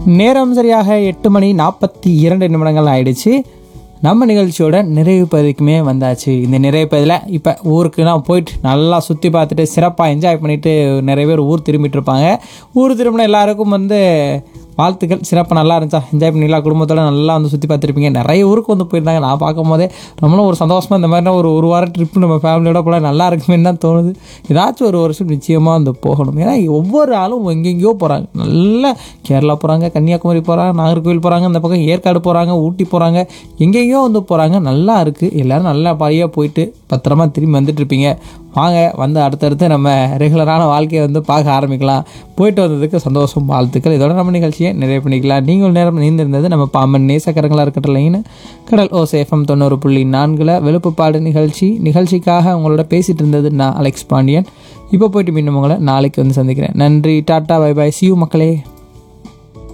நேரம் சரியாக எட்டு மணி நாற்பத்தி இரண்டு நிமிடங்கள் ஆயிடுச்சு நம்ம நிகழ்ச்சியோட நிறைவு பகுதிக்குமே வந்தாச்சு இந்த நிறைவு பகுதியில் இப்போ ஊருக்குலாம் போயிட்டு நல்லா சுற்றி பார்த்துட்டு சிறப்பாக என்ஜாய் பண்ணிட்டு நிறைய பேர் ஊர் திரும்பிட்டு இருப்பாங்க ஊர் திரும்பின எல்லாருக்கும் வந்து வாழ்த்துக்கள் சிறப்பாக நல்லா இருந்துச்சா என்ஜாய் பண்ணிங்களா குடும்பத்தோட நல்லா வந்து சுற்றி பார்த்துருப்பீங்க நிறைய ஊருக்கு வந்து போயிருந்தாங்க நான் பார்க்கும் போதே நம்மளும் ஒரு சந்தோஷமாக இந்த மாதிரி ஒரு ஒரு வாரம் ட்ரிப்பு நம்ம ஃபேமிலியோட போல நல்லா இருக்குமேன்னு தான் தோணுது ஏதாச்சும் ஒரு வருஷம் நிச்சயமாக வந்து போகணும் ஏன்னா ஒவ்வொரு ஆளும் எங்கெங்கேயோ போகிறாங்க நல்லா கேரளா போகிறாங்க கன்னியாகுமரி போகிறாங்க நாகர்கோவில் போகிறாங்க இந்த பக்கம் ஏற்காடு போகிறாங்க ஊட்டி போகிறாங்க எங்கெங்கேயோ வந்து போகிறாங்க நல்லா இருக்குது எல்லோரும் நல்லா படியாக போயிட்டு பத்திரமா திரும்பி வந்துட்டு இருப்பீங்க வாங்க வந்து அடுத்தடுத்து நம்ம ரெகுலரான வாழ்க்கையை வந்து பார்க்க ஆரம்பிக்கலாம் போயிட்டு வந்ததுக்கு சந்தோஷம் வாழ்த்துக்கள் இதோட நம்ம நிகழ்ச்சியை நிறைவு பண்ணிக்கலாம் நீங்கள் நேரம் நீந்திருந்தது நம்ம பாம்பன் நேசக்கரங்களாக இருக்கட்டும் லைன்னு கடல் ஓ சேஃபம் தொண்ணூறு புள்ளி நான்கில் வெளுப்புப்பாடு நிகழ்ச்சி நிகழ்ச்சிக்காக உங்களோட பேசிகிட்டு இருந்தது நான் அலெக்ஸ் பாண்டியன் இப்போ போயிட்டு மீண்டும் உங்களை நாளைக்கு வந்து சந்திக்கிறேன் நன்றி டாட்டா பை பாய் சியூ மக்களே